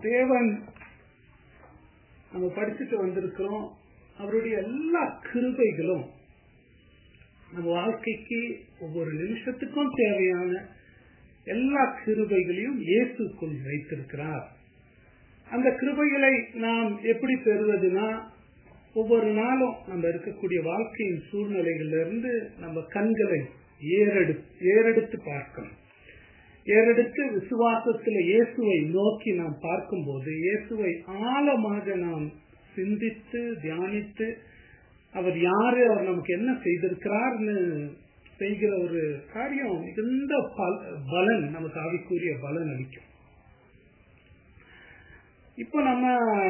தேவன் நம்ம படிச்சுட்டு வந்திருக்கிறோம் அவருடைய எல்லா கிருபைகளும் நம்ம வாழ்க்கைக்கு ஒவ்வொரு நிமிஷத்துக்கும் தேவையான எல்லா கிருபைகளையும் இயேசுக்குள் வைத்திருக்கிறார் அந்த கிருபைகளை நாம் எப்படி பெறுவதுனா ஒவ்வொரு நாளும் நம்ம இருக்கக்கூடிய வாழ்க்கையின் சூழ்நிலைகள்ல இருந்து நம்ம கண்களை ஏறெடு ஏறெடுத்து பார்க்கணும் ஏறெடுத்து விசுவாசத்துல இயேசுவை நோக்கி நாம் பார்க்கும்போது இயேசுவை ஆழமாக நாம் சிந்தித்து தியானித்து அவர் யாரு அவர் நமக்கு என்ன செய்திருக்கிறார்னு செய்கிற ஒரு காரியம் மிகுந்த பலன் நமக்கு ஆவிக்குரிய பலன் அளிக்கும் இப்போ நம்ம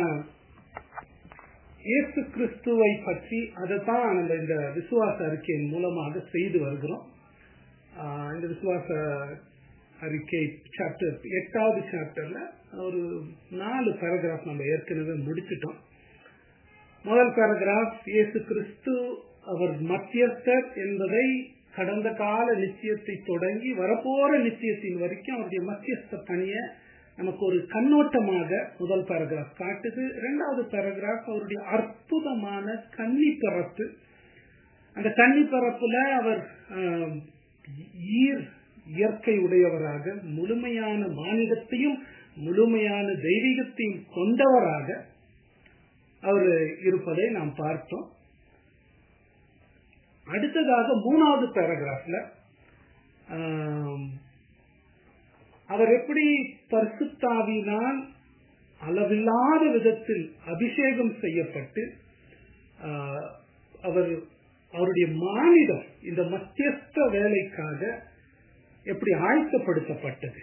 இயேசு கிறிஸ்துவை பற்றி அதைத்தான் நம்ம இந்த விசுவாச அறிக்கையின் மூலமாக செய்து வருகிறோம் இந்த விசுவாச அறிக்கை சாப்டர் எட்டாவது சாப்டர்ல ஒரு நாலு பேராகிராஃப் நம்ம ஏற்கனவே முடிச்சிட்டோம் முதல் பேராகிராஃப் இயேசு கிறிஸ்து அவர் மத்தியஸ்தர் என்பதை கடந்த கால நிச்சயத்தை தொடங்கி வரப்போற நிச்சயத்தின் வரைக்கும் அவருடைய மத்தியஸ்த பணிய நமக்கு ஒரு கண்ணோட்டமாக முதல் பேராகிராஃப் காட்டுது இரண்டாவது பேராகிராஃப் அவருடைய அற்புதமான கன்னி பரப்பு அந்த கன்னி பரப்புல அவர் ஈர் இயற்கை உடையவராக முழுமையான மானிடத்தையும் முழுமையான தெய்வீகத்தையும் கொண்டவராக அவர் இருப்பதை நாம் பார்த்தோம் அடுத்ததாக மூணாவது பேராகிராஃப்ல அவர் எப்படி பரிசுத்தாவினால் அளவில்லாத விதத்தில் அபிஷேகம் செய்யப்பட்டு அவர் அவருடைய மானிடம் இந்த மத்தியஸ்த வேலைக்காக எப்படி ஆயத்தப்படுத்தப்பட்டது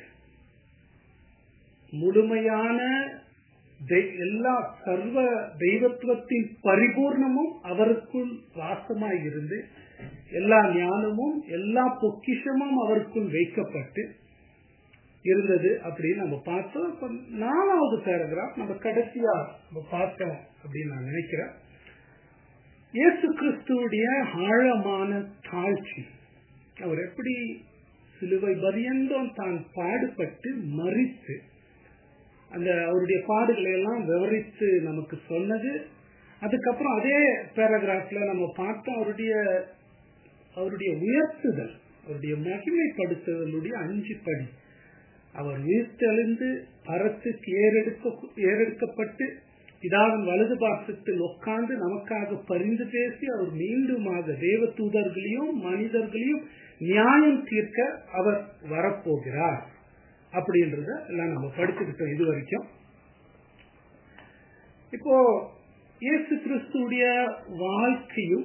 முழுமையான எல்லா சர்வ தெய்வத்துவத்தின் பரிபூர்ணமும் அவருக்குள் வாசமாய் இருந்து எல்லா ஞானமும் எல்லா பொக்கிஷமும் அவருக்குள் வைக்கப்பட்டு இருந்தது அப்படின்னு நம்ம பார்த்தோம் நாலாவது பேராகிராஃப் நம்ம கடைசியா நம்ம பார்த்தோம் அப்படின்னு நான் நினைக்கிறேன் இயேசு கிறிஸ்துடைய ஆழமான தாழ்ச்சி அவர் எப்படி சிலுவை பரியந்தம் தான் பாடுபட்டு மறித்து அந்த அவருடைய பாடுகளை எல்லாம் விவரித்து நமக்கு சொன்னது அதுக்கப்புறம் அதே பேராகிராஃப்ல நம்ம பார்த்தோம் அவருடைய அவருடைய உயர்த்துதல் அவருடைய மகிமைப்படுத்துதலுடைய அஞ்சு படி அவர் உயிர்த்தெழுந்து பரத்துக்கு ஏறெடுக்க ஏறெடுக்கப்பட்டு பிதாவின் வலது பாசத்தில் உட்கார்ந்து நமக்காக பரிந்து பேசி அவர் மீண்டுமாக தேவ தூதர்களையும் மனிதர்களையும் நியாயம் தீர்க்க அவர் வரப்போகிறார் அப்படின்றத எல்லாம் நம்ம படிச்சுக்கிட்டோம் இது வரைக்கும் இப்போ இயேசு கிறிஸ்துடைய வாழ்க்கையும்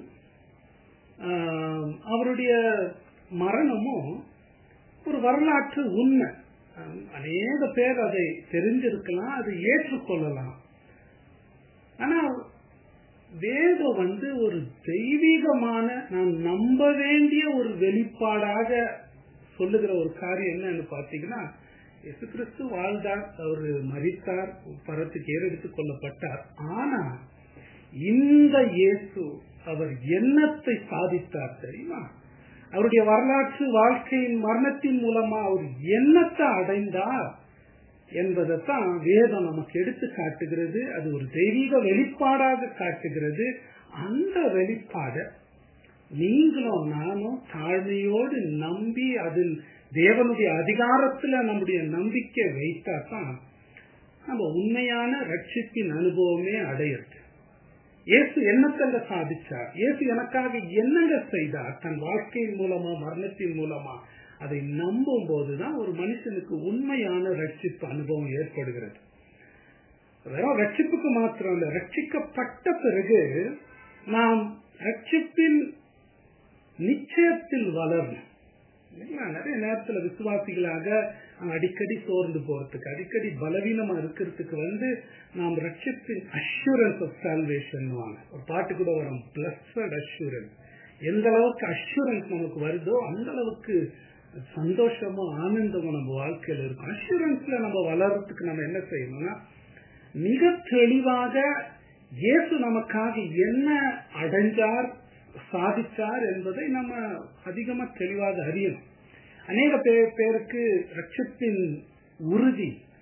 அவருடைய மரணமும் ஒரு வரலாற்று உண்மை அநேக பேர் அதை தெரிஞ்சிருக்கலாம் அதை ஏற்றுக்கொள்ளலாம் ஆனா வேதம் வந்து ஒரு தெய்வீகமான நான் நம்ப வேண்டிய ஒரு வெளிப்பாடாக சொல்லுகிற ஒரு காரியம் என்னன்னு பாத்தீங்கன்னா இயேசு கிறிஸ்து வாழ்ந்தார் அவர் மறித்தார் பரத்துக்கு ஏறெடுத்துக் கொள்ளப்பட்டார் ஆனா இந்த இயேசு அவர் எண்ணத்தை சாதித்தார் தெரியுமா அவருடைய வரலாற்று வாழ்க்கையின் மரணத்தின் மூலமா அவர் எண்ணத்தை அடைந்தார் என்பதைத்தான் வேதம் நமக்கு எடுத்து காட்டுகிறது அது ஒரு தெய்வீக வெளிப்பாடாக காட்டுகிறது அந்த வெளிப்பாட நீங்களும் நானும் தாழ்மையோடு நம்பி அதில் தேவனுடைய அதிகாரத்துல நம்முடைய நம்பிக்கை வைத்தா தான் நம்ம உண்மையான ரட்சிப்பின் அனுபவமே அடையிறது இயேசு என்னத்தங்க சாதிச்சார் இயேசு எனக்காக என்னங்க செய்தார் தன் வாழ்க்கையின் மூலமா மரணத்தின் மூலமா அதை நம்பும் போதுதான் ஒரு மனுஷனுக்கு உண்மையான ரட்சிப்பு அனுபவம் ஏற்படுகிறது வெறும் ரட்சிப்புக்கு மாத்திரம் இல்ல ரட்சிக்கப்பட்ட பிறகு நாம் ரட்சிப்பின் நிச்சயத்தில் வளரணும் நிறைய நேரத்துல விசுவாசிகளாக அடிக்கடி சோர்ந்து போறதுக்கு அடிக்கடி பலவீனமா இருக்கிறதுக்கு வந்து நாம் ரட்சிப்பின் அஷூரன்ஸ் ஆஃப் சால்வேஷன் ஒரு பாட்டு கூட வரும் பிளஸ்ட் அஷூரன்ஸ் எந்த அளவுக்கு அஷூரன்ஸ் நமக்கு வருதோ அந்த அளவுக்கு சந்தோஷமும் ஆனந்தமும் நம்ம வாழ்க்கையில இருக்கும் அஷூரன்ஸ்ல நம்ம வளர்றதுக்கு நம்ம என்ன செய்யணும்னா மிக தெளிவாக இயேசு நமக்காக என்ன அடைஞ்சார் சாதிச்சார் என்பதை நம்ம அதிகமா தெளிவாக அறியணும் அநேக பேருக்கு ரட்சத்தின் உறுதி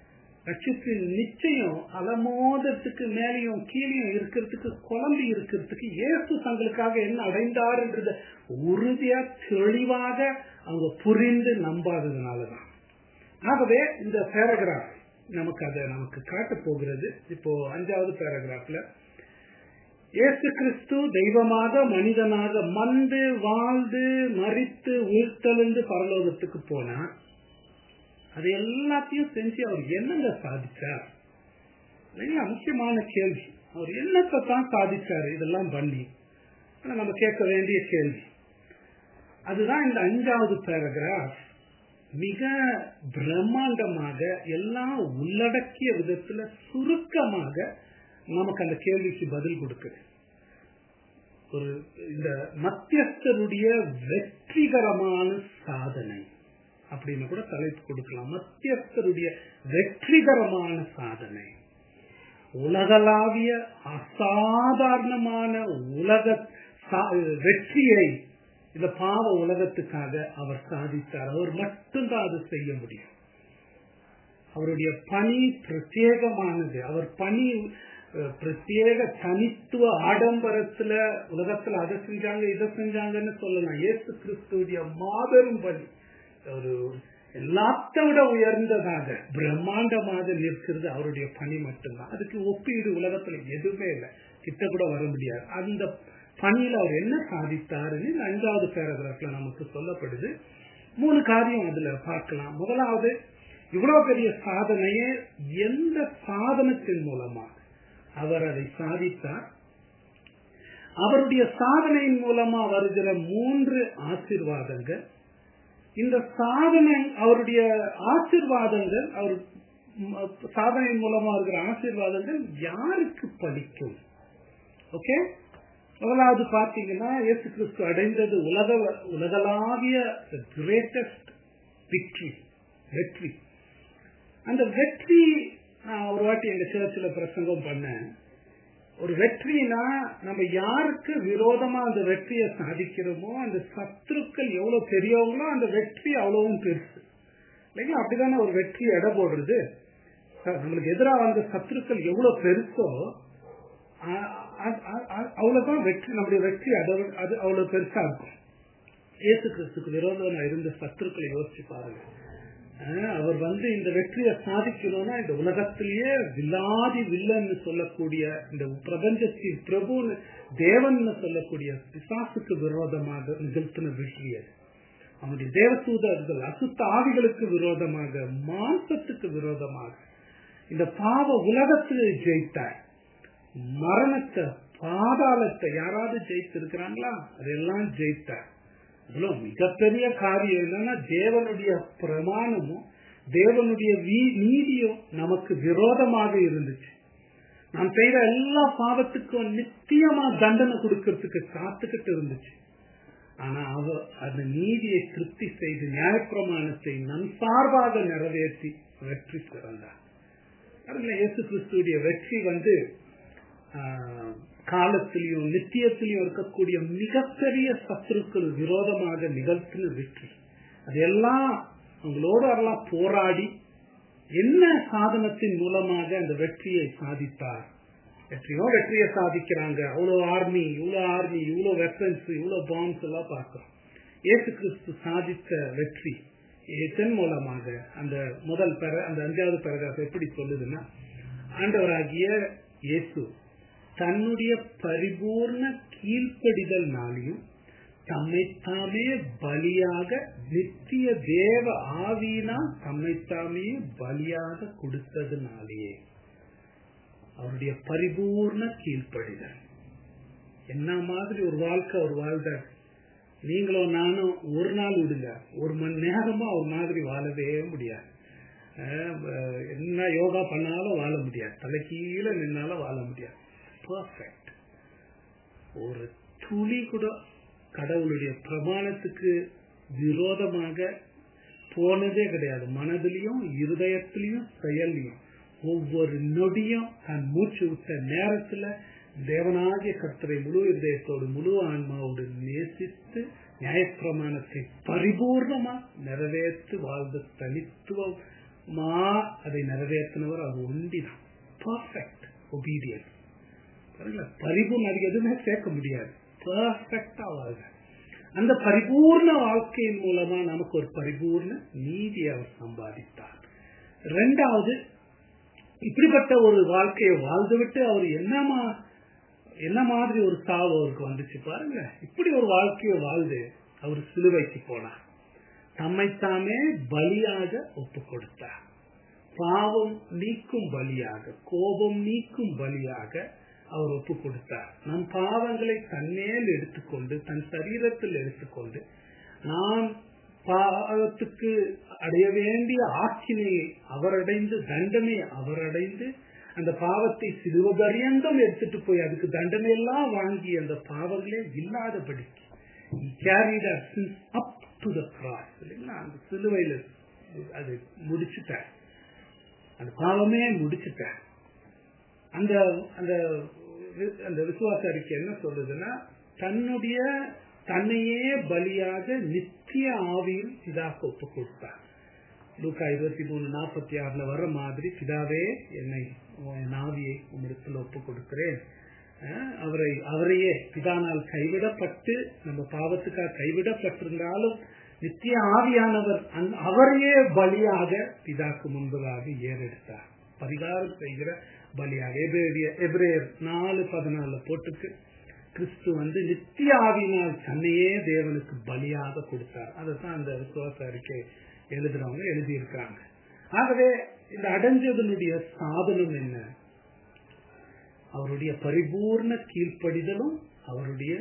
ரட்சிப்பின் நிச்சயம் அலமோதத்துக்கு மேலேயும் கீழேயும் இருக்கிறதுக்கு குழம்பி இருக்கிறதுக்கு இயேசு தங்களுக்காக என்ன அடைந்தார்ன்றத உறுதியா தெளிவாக அவங்க புரிந்து நம்பாததுனாலதான் ஆகவே இந்த பேராகிராஃப் நமக்கு அதை நமக்கு காட்ட போகிறது இப்போ அஞ்சாவது பேராகிராஃப்ல இயேசு கிறிஸ்து தெய்வமாக மனிதனாக மந்து வாழ்ந்து மறித்து உயிர்த்தெழுந்து பரலோகத்துக்கு போனார் அது எல்லாத்தையும் செஞ்சு அவர் என்னங்க சாதிச்சார் இல்லைங்களா முக்கியமான கேள்வி அவர் என்னத்தை தான் சாதிச்சாரு இதெல்லாம் பண்ணி நம்ம கேட்க வேண்டிய கேள்வி அதுதான் இந்த அஞ்சாவது பேராகிராஃப் மிக பிரம்மாண்டமாக எல்லாம் உள்ளடக்கிய விதத்துல சுருக்கமாக நமக்கு அந்த கேள்விக்கு பதில் கொடுக்குது ஒரு இந்த மத்தியஸ்தருடைய வெற்றிகரமான சாதனை அப்படின்னு கூட தலைப்பு கொடுக்கலாம் மத்தியஸ்தருடைய வெற்றிகரமான சாதனை உலகளாவிய அசாதாரணமான உலக வெற்றியை இந்த பாவ உலகத்துக்காக அவர் சாதித்தார் அவர் மட்டும்தான் அது செய்ய முடியும் அவருடைய பணி பிரத்யேகமானது அவர் பணி பிரத்யேக தனித்துவ ஆடம்பரத்துல உலகத்துல அதை செஞ்சாங்க இதை செஞ்சாங்கன்னு சொல்லலாம் இயேசு கிறிஸ்துடைய மாபெரும் பணி ஒரு எல்லாத்த விட உயர்ந்ததாக பிரம்மாண்டமாக நிற்கிறது அவருடைய பணி மட்டும்தான் அதுக்கு ஒப்பீடு உலகத்துல எதுவுமே இல்லை கிட்ட கூட வர முடியாது அந்த பணியில அவர் என்ன சாதித்தாருன்னு அஞ்சாவது பேராகிராஃப்ல நமக்கு சொல்லப்படுது மூணு காரியம் அதுல பார்க்கலாம் முதலாவது இவ்வளவு பெரிய சாதனையை எந்த சாதனத்தின் மூலமாக அவர் அதை சாதித்தார் அவருடைய சாதனையின் மூலமா வருகிற மூன்று ஆசிர்வாதங்கள் இந்த சாதனை அவருடைய ஆசிர்வாதங்கள் அவர் சாதனையின் மூலமா இருக்கிற ஆசிர்வாதங்கள் யாருக்கு பலிக்கும் ஓகே முதலாவது பார்த்தீங்கன்னா இயேசு கிறிஸ்து அடைந்தது உலக உலகளாவிய கிரேட்டஸ்ட் விக்ட்ரி வெற்றி அந்த வெற்றி நான் ஒரு வாட்டி எங்க சேர்ச்சில் பிரசங்கம் பண்ணேன் ஒரு வெற்றினா நம்ம யாருக்கு விரோதமா அந்த வெற்றியை சாதிக்கிறோமோ அந்த சத்துருக்கள் எவ்வளவு பெரியவங்களோ அந்த வெற்றி அவ்வளவும் பெருசு இல்லைங்களா அப்படிதானே ஒரு வெற்றி எடை போடுறது நம்மளுக்கு எதிராக வந்த சத்துருக்கள் எவ்வளவு பெருசோ அவ்வளவுதான் வெற்றி நம்முடைய வெற்றி அது அவ்வளவு பெருசா இருக்கும் இயேசு கிறிஸ்துக்கு விரோதமா இருந்த சத்துருக்களை யோசிச்சு பாருங்க அவர் வந்து இந்த வெற்றியை சாதிக்கணும்னா இந்த உலகத்திலேயே வில்லாதி வில்லன்னு சொல்லக்கூடிய இந்த பிரபஞ்சத்தின் பிரபு தேவன் சொல்லக்கூடிய பிசாசுக்கு விரோதமாக நிகழ்த்தின வெற்றி அது அவனுடைய தேவசூதர்கள் அசுத்த ஆவிகளுக்கு விரோதமாக மாம்சத்துக்கு விரோதமாக இந்த பாவ உலகத்தில் ஜெயித்தார் மரணத்தை பாதாளத்தை யாராவது ஜெயித்திருக்கிறாங்களா அதெல்லாம் ஜெயித்தார் அதுல மிகப்பெரிய காரியம் என்னன்னா தேவனுடைய பிரமாணமும் தேவனுடைய நீதியும் நமக்கு விரோதமாக இருந்துச்சு நான் செய்த எல்லா பாவத்துக்கும் நித்தியமா தண்டனை கொடுக்கறதுக்கு காத்துக்கிட்டு இருந்துச்சு ஆனா அவ அந்த நீதியை திருப்தி செய்து நியாயப்பிரமாணத்தை நன் சார்பாக நிறைவேற்றி வெற்றி பிறந்தார் இயேசு கிறிஸ்துடைய வெற்றி வந்து காலத்திலையும் நித்தியத்திலையும் இருக்கக்கூடிய மிகப்பெரிய சத்துருக்கள் விரோதமாக நிகழ்த்தின வெற்றி அதெல்லாம் அவங்களோடு எல்லாம் போராடி என்ன சாதனத்தின் மூலமாக அந்த வெற்றியை சாதித்தார் எத்தனையோ வெற்றியை சாதிக்கிறாங்க அவ்வளவு ஆர்மி இவ்வளவு ஆர்மி இவ்வளவு வெப்பன்ஸ் இவ்வளவு பாம்ஸ் எல்லாம் பார்க்கிறோம் இயேசு கிறிஸ்து சாதித்த வெற்றி இதன் மூலமாக அந்த முதல் பெற அந்த அஞ்சாவது பேரகாசம் எப்படி சொல்லுதுன்னா ஆண்டவராகிய இயேசு தன்னுடைய பரிபூர்ண கீழ்ப்படிதல்னாலையும் தம்மைத்தாமே பலியாக நித்திய தேவ ஆவியினால் தம்மைத்தாமே பலியாக கொடுத்ததுனாலேயே அவருடைய பரிபூர்ண கீழ்ப்படிதல் என்ன மாதிரி ஒரு வாழ்க்கை அவர் வாழ்ந்தார் நீங்களும் நானும் ஒரு நாள் விடுங்க ஒரு மணி நேரமா ஒரு மாதிரி வாழவே முடியாது என்ன யோகா பண்ணாலும் வாழ முடியாது தலைக்கீழ நின்னாலும் வாழ முடியாது பர்ஃபெக்ட் ஒரு துளி கூட கடவுளுடைய பிரமாணத்துக்கு விரோதமாக போனதே கிடையாது மனதிலையும் இருதயத்திலையும் செயல்லையும் ஒவ்வொரு நொடியும் தன் மூச்சு விட்ட நேரத்துல தேவனாகிய கர்த்தரை முழு இதயத்தோடு முழு ஆன்மாவோடு நேசித்து நியாயப்பிரமாணத்தை பரிபூர்ணமா நிறைவேற்றி வாழ்ந்த தனித்துவ மா அதை நிறைவேற்றினவர் அவர் ஒண்டிதான் பர்ஃபெக்ட் ஒபீடியன்ஸ் பரிபூர்ண அதுக்கு எதுவுமே சேர்க்க முடியாது பர்ஃபெக்டா வாழ்க அந்த பரிபூர்ண வாழ்க்கையின் மூலமா நமக்கு ஒரு பரிபூர்ண நீதியை அவர் சம்பாதித்தார் ரெண்டாவது இப்படிப்பட்ட ஒரு வாழ்க்கையை வாழ்ந்துவிட்டு அவர் என்னமா என்ன மாதிரி ஒரு சாவு அவருக்கு வந்துச்சு பாருங்க இப்படி ஒரு வாழ்க்கையை வாழ்ந்து அவர் சிலுவைக்கு போனார் தம்மைத்தாமே பலியாக ஒப்பு கொடுத்தார் பாவம் நீக்கும் பலியாக கோபம் நீக்கும் பலியாக அவர் ஒப்பு கொடுத்தார் நம் பாவங்களை தன்னேல் எடுத்துக்கொண்டு தன் சரீரத்தில் எடுத்துக்கொண்டு நாம் பாவத்துக்கு அடைய வேண்டிய ஆக்கினையை அவர் அடைந்து தண்டனை அவர் அடைந்து அந்த பாவத்தை சிறுவபரியந்தம் எடுத்துட்டு போய் அதுக்கு தண்டனை எல்லாம் வாங்கி அந்த பாவங்களே இல்லாதபடிக்கு அப் டு த கிராஸ் இல்லைங்களா அந்த சிலுவையில் அது முடிச்சுட்டார் அந்த பாவமே முடிச்சுட்டார் அந்த அந்த அந்த விசுவாச அறிக்கை என்ன சொல்லுதுன்னா தன்னுடைய தன்னையே பலியாக நித்திய ஆவியில் பிதாக்கு ஒப்பு கொடுத்தார் லூக்கா இருபத்தி மூணு நாற்பத்தி ஆறுல வர்ற மாதிரி பிதாவே என்னை என் ஆவியை உம்மிடத்தில் ஒப்பு கொடுக்கிறேன் அவரை அவரையே பிதானால் கைவிடப்பட்டு நம்ம பாவத்துக்காக கைவிடப்பட்டிருந்தாலும் நித்திய ஆவியானவர் அவரையே பலியாக பிதாக்கு முன்பதாக ஏறெடுத்தார் பரிகாரம் செய்கிற பலியாக எபிரேயர் நாலு பதினாலு போட்டுக்கு கிறிஸ்து வந்து நித்திய ஆவினால் தன்னையே தேவனுக்கு பலியாக கொடுத்தார் அதைத்தான் அந்த விசுவாச அறிக்கை எழுதுறவங்க எழுதியிருக்கிறாங்க ஆகவே இந்த அடைஞ்சதனுடைய சாதனம் என்ன அவருடைய பரிபூர்ண கீழ்ப்படிதலும் அவருடைய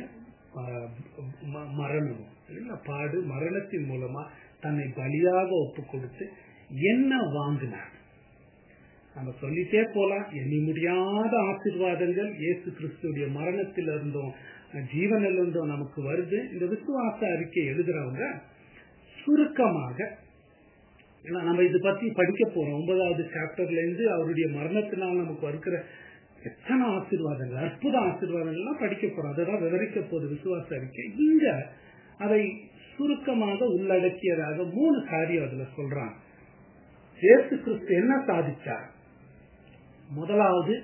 மரணமும் பாடு மரணத்தின் மூலமா தன்னை பலியாக ஒப்பு கொடுத்து என்ன வாங்கினார் நம்ம சொல்லிட்டே போலாம் எண்ணி முடியாத ஆசீர்வாதங்கள் இயேசு கிறிஸ்துடைய மரணத்தில் இருந்தோம் ஜீவனில் இருந்தோம் நமக்கு வருது இந்த விசுவாச அறிக்கை எழுதுறவங்க சுருக்கமாக ஏன்னா நம்ம இது பத்தி படிக்க போறோம் ஒன்பதாவது சாப்டர்ல இருந்து அவருடைய மரணத்தினால் நமக்கு இருக்கிற எத்தனை ஆசீர்வாதங்கள் அற்புத ஆசீர்வாதங்கள்லாம் படிக்க போறோம் அதெல்லாம் விவரிக்க போது விசுவாச அறிக்கை இங்க அதை சுருக்கமாக உள்ளடக்கியதாக மூணு காரியம் அதுல சொல்றாங்க இயேசு கிறிஸ்து என்ன சாதிச்சார் முதலாவது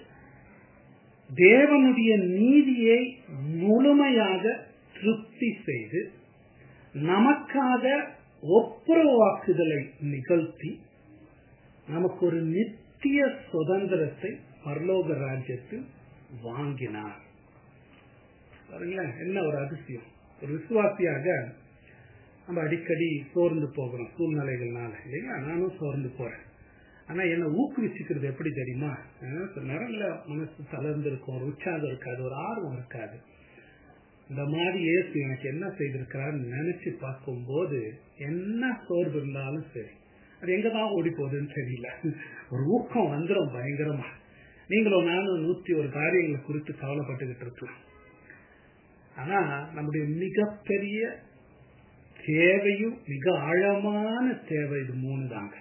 தேவனுடைய நீதியை முழுமையாக திருப்தி செய்து நமக்காக ஒப்புரவாக்குதலை நிகழ்த்தி நமக்கு ஒரு நித்திய சுதந்திரத்தை பரலோக ராஜ்யத்தில் வாங்கினார் பாருங்களேன் என்ன ஒரு அதிசயம் ஒரு விசுவாசியாக நம்ம அடிக்கடி சோர்ந்து போகிறோம் சூழ்நிலைகள்னால இல்லையா நானும் சோர்ந்து போறேன் ஆனா என்ன ஊக்குவிச்சுக்கிறது எப்படி தெரியுமா நேரம்ல மனசு தளர்ந்து இருக்கும் ஒரு உற்சாகம் இருக்காது ஒரு ஆர்வம் இருக்காது இந்த மாதிரி இயேசு எனக்கு என்ன செய்திருக்கிறான்னு நினைச்சு பார்க்கும் போது என்ன சோர்வு இருந்தாலும் சரி அது எங்கதான் ஓடி போகுதுன்னு தெரியல ஒரு ஊக்கம் வந்துடும் பயங்கரமா நீங்களும் நானும் நூத்தி ஒரு காரியங்களை குறித்து கவலைப்பட்டுக்கிட்டு இருக்கலாம் ஆனா நம்முடைய மிகப்பெரிய தேவையும் மிக ஆழமான தேவை இது மூணு தாங்க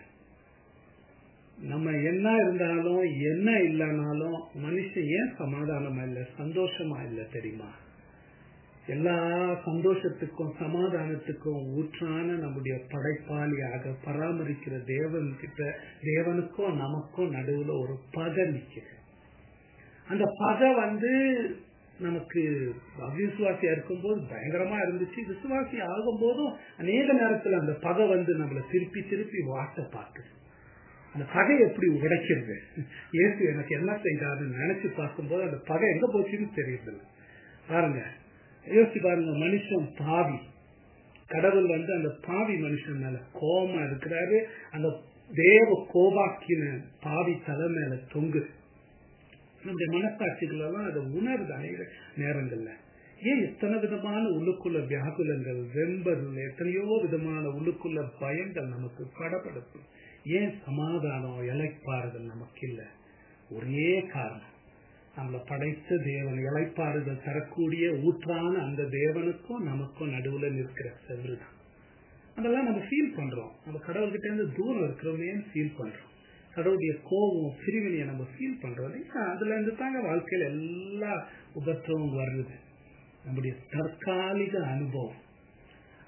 நம்ம என்ன இருந்தாலும் என்ன இல்லைனாலும் மனுஷன் ஏன் சமாதானமா இல்லை சந்தோஷமா இல்லை தெரியுமா எல்லா சந்தோஷத்துக்கும் சமாதானத்துக்கும் ஊற்றான நம்முடைய படைப்பாளியாக பராமரிக்கிற தேவன் கிட்ட தேவனுக்கும் நமக்கும் நடுவுல ஒரு பகை நிக்குது அந்த பகை வந்து நமக்கு அவிசுவாசியா இருக்கும்போது பயங்கரமா இருந்துச்சு விசுவாசி ஆகும் போதும் அநேக நேரத்துல அந்த பகை வந்து நம்மளை திருப்பி திருப்பி வாட்ட பார்க்குது அந்த பகை எப்படி உடைக்கிறது இயேசு எனக்கு என்ன செய்தாருன்னு நினைச்சு பார்க்கும்போது அந்த பகை எங்க போச்சுன்னு தெரியுது பாருங்க யோசிச்சு பாருங்க மனுஷன் பாவி கடவுள் வந்து அந்த பாவி மனுஷன் மேல கோபமா இருக்கிறாரு அந்த தேவ கோபாக்கின பாவி தலை மேல தொங்குது நம்முடைய மனசாட்சிகள் எல்லாம் அதை உணருது அநேக நேரங்கள்ல ஏன் எத்தனை விதமான உள்ளுக்குள்ள வியாகுலங்கள் வெம்பர்கள் எத்தனையோ விதமான உள்ளுக்குள்ள பயங்கள் நமக்கு படப்படுத்து ஏன் சமாதானம் இலைப்பாறுதல் நமக்கு இல்லை ஒரே காரணம் நம்மளை படைத்த தேவன் இலைப்பாறுதல் தரக்கூடிய ஊற்றான அந்த தேவனுக்கும் நமக்கும் நடுவுல நிற்கிற செவ்ரு தான் அதெல்லாம் நம்ம ஃபீல் பண்றோம் நம்ம கடவுள்கிட்ட இருந்து தூரம் இருக்கிறோமே ஃபீல் பண்றோம் கடவுளுடைய கோபம் பிரிவினையை நம்ம ஃபீல் பண்றோம் இல்லையா அதுல இருந்து தாங்க வாழ்க்கையில எல்லா உபத்திரமும் வருது நம்முடைய தற்காலிக அனுபவம்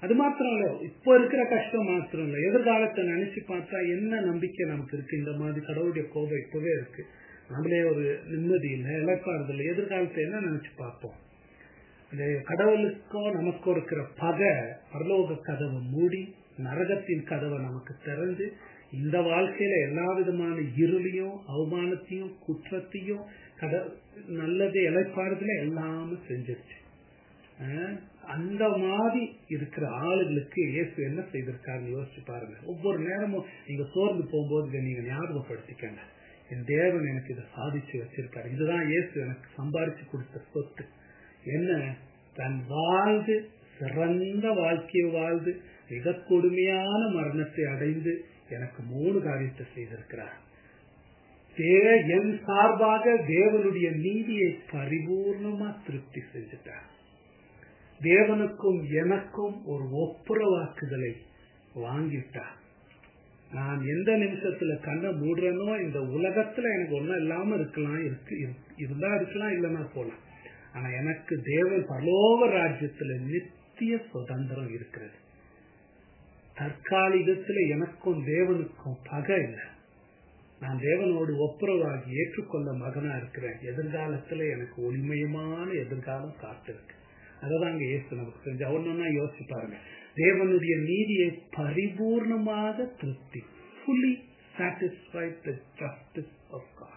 அது மாத்திரம் இல்ல இப்ப இருக்கிற கஷ்டம் மாத்திரம் இல்ல எதிர்காலத்தை நினைச்சு பார்த்தா என்ன நம்பிக்கை நமக்கு இருக்கு இந்த மாதிரி கடவுளுடைய கோபம் இப்பவே இருக்கு நம்மளே ஒரு நிம்மதி இல்லை இழப்பாறுதல் எதிர்காலத்தை என்ன நினைச்சு பார்ப்போம் இந்த கடவுளுக்கும் நமக்கும் இருக்கிற பகை பரலோக கதவை மூடி நரகத்தின் கதவை நமக்கு திறந்து இந்த வாழ்க்கையில எல்லா விதமான இருளையும் அவமானத்தையும் குற்றத்தையும் கட நல்லது இழைப்பாடுதல எல்லாமே செஞ்சிருச்சு அஹ் அந்த மாதிரி இருக்கிற ஆளுகளுக்கு இயேசு என்ன செய்திருக்காருன்னு யோசிச்சு பாருங்க ஒவ்வொரு நேரமும் நீங்க சோர்ந்து போகும்போது இதை நீங்க ஞாபகப்படுத்திக்கங்க என் தேவன் எனக்கு இதை சாதிச்சு வச்சிருக்காரு இதுதான் இயேசு எனக்கு சம்பாரிச்சு கொடுத்த சொத்து என்ன தன் வாழ்ந்து சிறந்த வாழ்க்கையை வாழ்ந்து மிக கொடுமையான மரணத்தை அடைந்து எனக்கு மூணு காரியத்தை செய்திருக்கிறார் தே- என் சார்பாக தேவனுடைய நீதியை பரிபூர்ணமா திருப்தி செஞ்சுட்டார் தேவனுக்கும் எனக்கும் ஒரு ஒப்புரவாக்குதலை வாங்கிட்டார் நான் எந்த நிமிஷத்துல கண்ணை மூடுறேனோ இந்த உலகத்துல எனக்கு ஒண்ணும் இல்லாம இருக்கலாம் இருக்கு இரு- இருந்தா இருக்கலாம் இல்லைன்னா போலாம் ஆனா எனக்கு தேவன் பரலோக ராஜ்யத்துல நித்திய சுதந்திரம் இருக்கிறது தற்காலிகத்துல எனக்கும் தேவனுக்கும் பகை இல்லை நான் தேவனோடு ஒப்புரவாகி ஏற்றுக்கொள்ள மகனா இருக்கிறேன் எதிர்காலத்துல எனக்கு ஒளிமயமான எதிர்காலம் காத்திருக்கு அததான் அங்க இயேசு நமக்கு செஞ்சு ஒன்னொன்னா யோசிச்சு பாருங்க தேவனுடைய நீதியை பரிபூர்ணமாக திருப்தி fully satisfied the justice of God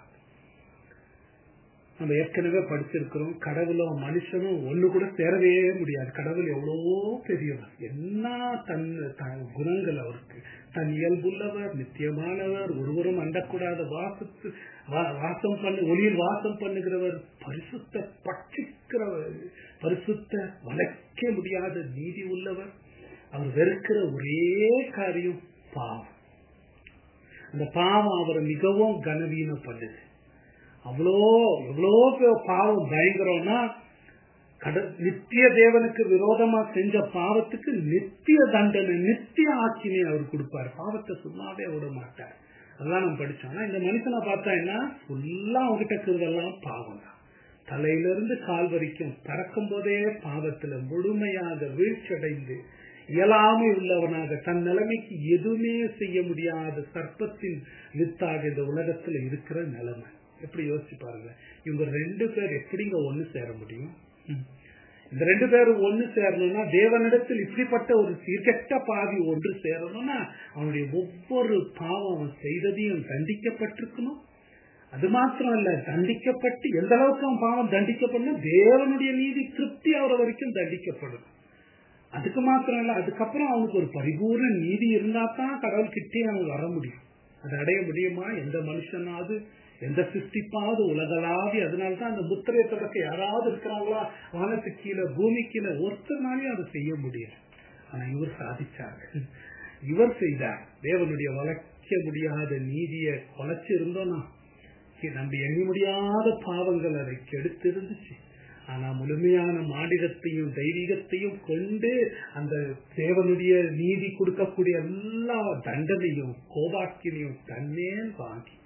நம்ம ஏற்கனவே படிச்சிருக்கிறோம் கடவுளும் மனுஷனும் ஒண்ணு கூட சேரவே முடியாது கடவுள் எவ்வளவோ பெரியவர் என்ன தன் தன் குணங்கள் அவருக்கு தன் இயல்புள்ளவர் நித்தியமானவர் ஒருவரும் அண்டக்கூடாத வாசத்து வா- வாசம் பண்ணு ஒளியில் வாசம் பண்ணுகிறவர் பரிசுத்த பட்சிக்கிறவர் பரிசுத்த வளைக்க முடியாத நீதி உள்ளவர் அவர் வெறுக்கிற ஒரே காரியம் பாவம் அந்த பாவம் அவரை மிகவும் கனவீனம் பண்ணுது அவ்வளோ எவ்வளோ பெரிய பாவம் பயங்கரம்னா கட நித்திய தேவனுக்கு விரோதமா செஞ்ச பாவத்துக்கு நித்திய தண்டனை நித்திய ஆக்கினை அவர் கொடுப்பார் பாவத்தை சும்மாவே விட மாட்டார் அதெல்லாம் நம்ம படிச்சோம் ஆனா இந்த மனுஷனை பார்த்தா என்ன ஃபுல்லா அவங்ககிட்ட இருக்கிறதெல்லாம் பாவம் தான் தலையிலிருந்து கால் வரைக்கும் பறக்கும் போதே பாவத்துல முழுமையாக வீழ்ச்சியடைந்து இயலாமை உள்ளவனாக தன் நிலைமைக்கு எதுவுமே செய்ய முடியாத சர்ப்பத்தின் வித்தாக இந்த உலகத்துல இருக்கிற நிலைமை எப்படி யோசிச்சு பாருங்க இவங்க ரெண்டு பேர் எப்படிங்க ஒண்ணு சேர முடியும் ம். இந்த ரெண்டு பேரும் ஒண்ணு சேரணும்னா தேவனிடத்தில் இப்படிப்பட்ட ஒரு சீர்கெட்ட பாவி ஒன்று சேரணும்னா அவனுடைய ஒவ்வொரு பாவம் அவன் செய்ததையும் தண்டிக்கப்பட்டிருக்கணும் அது மாத்திரம் இல்ல தண்டிக்கப்பட்டு எந்த அளவுக்கு அவன் பாவம் தண்டிக்கப்படணும் தேவனுடைய நீதி திருப்தி ஆகிற வரைக்கும் தண்டிக்கப்படும் அதுக்கு மாத்திரம் இல்ல அதுக்கப்புறம் அவனுக்கு ஒரு பரிபூர்ண நீதி இருந்தா தான் கடவுள் கிட்டே அவன் வர முடியும் அது அடைய முடியுமா எந்த மனுஷனாவது எந்த சிருஷ்டிப்பாவது உலகளாவி அதனாலதான் அந்த முத்திரையை தொடக்க யாராவது இருக்கிறாங்களா வானத்துக்கு கீழே பூமி கீழே ஒருத்தனாலையும் அதை செய்ய முடியல ஆனா இவர் சாதிச்சாரு இவர் செய்தார் தேவனுடைய வளைக்க முடியாத நீதியை வளைச்சு இருந்தோம்னா நம்ம எண்ணி முடியாத பாவங்கள் அதை கெடுத்து இருந்துச்சு ஆனா முழுமையான மாநிலத்தையும் தெய்வீகத்தையும் கொண்டு அந்த தேவனுடைய நீதி கொடுக்கக்கூடிய எல்லா தண்டனையும் கோபாக்கினையும் தன்னேல் வாங்கி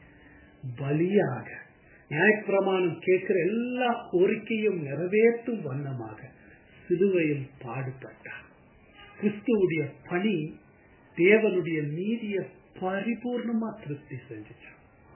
பலியாக நியாயப்பிரமாணம் கேட்கிற எல்லா கோரிக்கையும் நிறைவேற்றும் வண்ணமாக சிலுவையில் பாடுபட்டார் கிறிஸ்துவுடைய பணி தேவனுடைய நீதியை பரிபூர்ணமா திருப்தி செஞ்சுச்சான்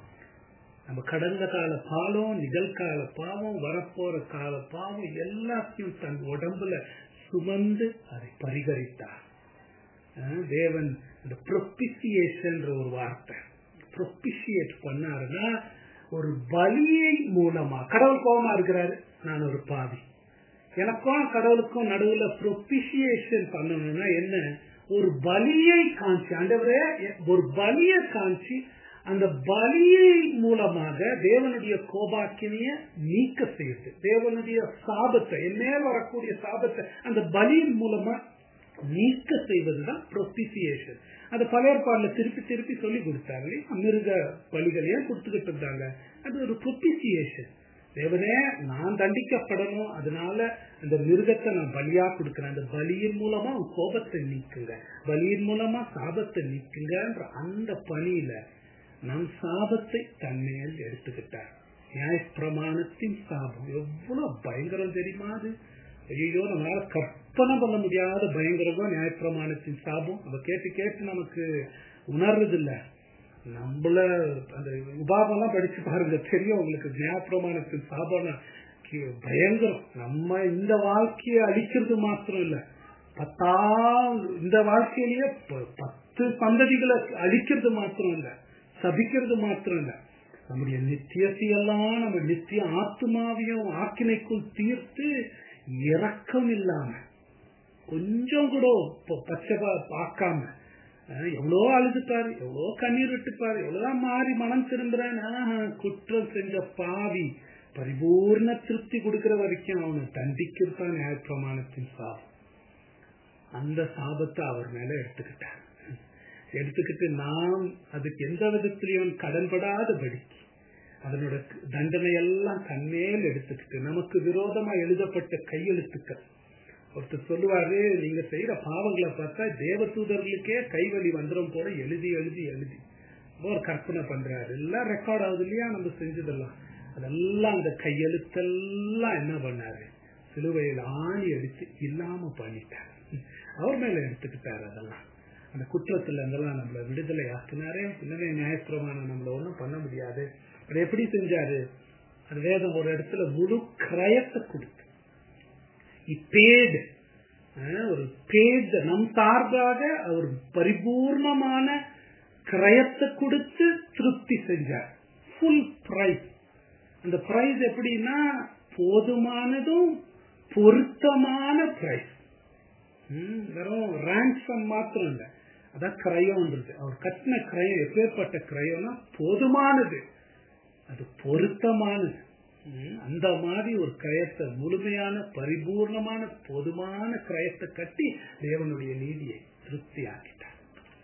நம்ம கடந்த கால பாவம் நிகழ்கால பாவம் வரப்போற கால பாவம் எல்லாத்தையும் தன் உடம்புல சுமந்து அதை பரிகரித்தார் அஹ் தேவன் இந்த ப்ரொபிசியேஷன் ஒரு வார்த்தை ப்ரொபிசியேட் பண்ணாருன்னா ஒரு பலியை மூலமா கடவுள் கோபமா இருக்கிறாரு நான் ஒரு பாவி எனக்கும் கடவுளுக்கும் நடுவுல ப்ரொபிசியேஷன் பண்ணணும்னா என்ன ஒரு பலியை காமிச்சு ஆண்டவரே ஒரு பலியை காமிச்சு அந்த பலியை மூலமாக தேவனுடைய கோபாக்கினைய நீக்க செய்யுது தேவனுடைய சாபத்தை என்மேல் வரக்கூடிய சாபத்தை அந்த பலியின் மூலமா நீக்க செய்வதுதான் ப்ரொபிசியேஷன் அது பழைய ஏற்பாடுல திருப்பி திருப்பி சொல்லி கொடுத்தாங்க மிருக பலிகளையே கொடுத்துக்கிட்டு இருந்தாங்க அது ஒரு ப்ரொபிசியேஷன் தேவனே நான் தண்டிக்கப்படணும் அதனால அந்த மிருகத்தை நான் பலியா கொடுக்கிறேன் அந்த பலியின் மூலமா உன் கோபத்தை நீக்குங்க பலியின் மூலமா சாபத்தை நீக்குங்கன்ற அந்த பணியில நம் சாபத்தை தன்மையில் எடுத்துக்கிட்டார் நியாய பிரமாணத்தின் சாபம் எவ்வளவு பயங்கரம் தெரியுமா அது ஐயோ நம்மளால கற்பனை பண்ண முடியாத பயங்கரமா நியாயப்பிரமாணத்தின் சாபம் நம்ம கேட்டு கேட்டு நமக்கு உணர்றது இல்ல நம்மள அந்த உபாபெல்லாம் படிச்சு பாருங்க தெரியும் உங்களுக்கு நியாயப்பிரமாணத்தின் சாபம் பயங்கரம் நம்ம இந்த வாழ்க்கையை அழிக்கிறது மாத்திரம் இல்ல பத்தா இந்த வாழ்க்கையிலேயே பத்து சந்ததிகளை அழிக்கிறது மாத்திரம் இல்ல சபிக்கிறது மாத்திரம் இல்ல நம்முடைய நித்தியத்தையெல்லாம் நம்ம நித்திய ஆத்மாவையும் ஆக்கினைக்குள் தீர்த்து இறக்கம் இல்லாம கொஞ்சம் கூட பச்சை பார்க்காம எவ்வளோ அழுதுட்டாரு எவ்வளோ கண்ணீர் விட்டுப்பாரு எவ்வளவுதான் மாறி மனம் திரும்புறேன் குற்றம் செஞ்ச பாவி பரிபூர்ண திருப்தி கொடுக்கிற வரைக்கும் அவனை தண்டிக்கிறதான் நியாயப்பிரமாணத்தின் சாபம் அந்த சாபத்தை அவர் மேல எடுத்துக்கிட்டார் எடுத்துக்கிட்டு நாம் அதுக்கு எந்த விதத்திலையும் கடன்படாதபடி அதனோட தண்டனை எல்லாம் தன்மேல் எடுத்துக்கிட்டு நமக்கு விரோதமா எழுதப்பட்ட கையெழுத்துக்கள் ஒருத்தர் சொல்லுவாரு நீங்க செய்யற பாவங்களை பார்த்தா தேவதூதர்களுக்கே கைவலி வந்துடும் போல எழுதி எழுதி எழுதி ஒரு கற்பனை பண்றாரு எல்லாம் ரெக்கார்ட் ஆகுது இல்லையா நம்ம செஞ்சதெல்லாம் அதெல்லாம் அந்த கையெழுத்தெல்லாம் என்ன பண்ணாரு சிலுவையில் ஆணி அடிச்சு இல்லாம பண்ணிட்டார் அவர் மேல எடுத்துக்கிட்டாரு அதெல்லாம் அந்த குற்றத்துல இருந்தெல்லாம் நம்மள விடுதலை ஆக்கினாரே இன்னமே நியாயப்பிரமாணம் நம்மள ஒண்ணும் பண்ண முடியாது அதை எப்படி செஞ்சாரு அது வேதம் ஒரு இடத்துல முழு கிரயத்தை கொடுத்து இப்பேடு ஒரு பேஜ் நம் சார்பாக அவர் பரிபூர்ணமான கிரயத்தை கொடுத்து திருப்தி செஞ்சார் ஃபுல் பிரைஸ் அந்த பிரைஸ் எப்படின்னா போதுமானதும் பொருத்தமான பிரைஸ் வெறும் ரேங்க்ஸம் மாத்திரம் இல்லை அதான் கிரயம்ன்றது அவர் கட்டின கிரயம் எப்பேற்பட்ட கிரயம்னா போதுமானது அது பொருத்தமானது அந்த மாதிரி ஒரு கிரயத்தை முழுமையான பரிபூர்ணமான போதுமான கிரயத்தை கட்டி தேவனுடைய நீதியை திருப்தி ஆக்கிட்டார்